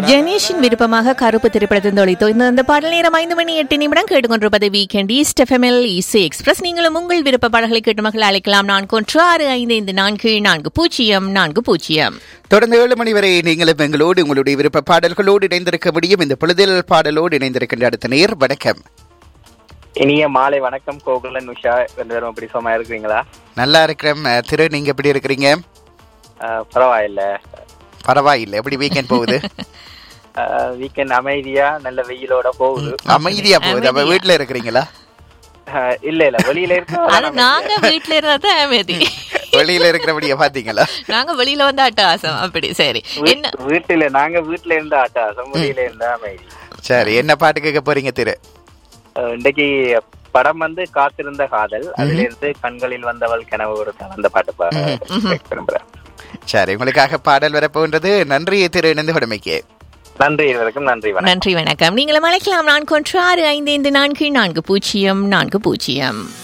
ஜெனீஷின் விருப்பமாக கருப்பு திரைப்படத்தின் தொலைத்தோ இந்த இந்த பாடல் நேரம் ஐந்து மணி எட்டு நிமிடம் கேட்டுக்கொண்டிருப்பது வீக்கெண்ட் ஈஸ்ட் எஃப்எம்எல் இசை எக்ஸ்பிரஸ் நீங்களும் உங்கள் விருப்ப பாடல்களை கேட்டு மகள் அழைக்கலாம் நான்கு ஒன்று ஆறு ஐந்து ஐந்து நான்கு நான்கு பூஜ்ஜியம் நான்கு பூஜ்ஜியம் தொடர்ந்து ஏழு மணி வரை நீங்களும் எங்களோடு உங்களுடைய விருப்ப பாடல்களோடு இணைந்திருக்க முடியும் இந்த பொழுதில் பாடலோடு இணைந்திருக்கின்ற அடுத்த நேர் வணக்கம் இனிய மாலை வணக்கம் கோகுலன் உஷா ரெண்டு பேரும் எப்படி சும்மா இருக்கிறீங்களா நல்லா இருக்கிறேன் அஹ், திரு நீங்க எப்படி இருக்கிறீங்க அஹ், பரவாயில்ல பரவாயில்லை எப்படி வீக்கெண்ட் போகுது வீக்கெண்ட் அமைதியா நல்ல வெயிலோட போகுது அமைதியா போகுது அப்ப வீட்டுல இருக்கிறீங்களா அஹ், இல்ல இல்ல வெளியில அது இருக்க நாங்க வீட்டுல இருந்தா அமைதி வெளியில இருக்கிறபடியா பாத்தீங்களா நாங்க வெளியில வந்து அட்டகாசம் அப்படி சரி என்ன வீட்டுல நாங்க வீட்டுல இருந்த ஆட்டாசம் வெளியில இருந்த அமைதி சரி என்ன பாட்டு கேட்க போறீங்க திரு அஹ், இன்னைக்கு படம் வந்து காத்திருந்த காதல் அதுல இருந்து கண்களில் வந்தவள் கனவு ஒரு அந்த பாட்டு பா- விரும்புறேன் சரி உங்களுக்காக பாடல் வரப்போன்றது நன்றி திரு இணைந்து கொடுமைக்கு நன்றி இருவருக்கும் நன்றி வணக்கம் நன்றி வணக்கம் நீங்களும் அழைக்கலாம் நான்கு ஒன்று ஆறு ஐந்து ஐந்து நான்கு நான்கு பூஜ்ஜியம் நான்கு பூஜ்ஜியம்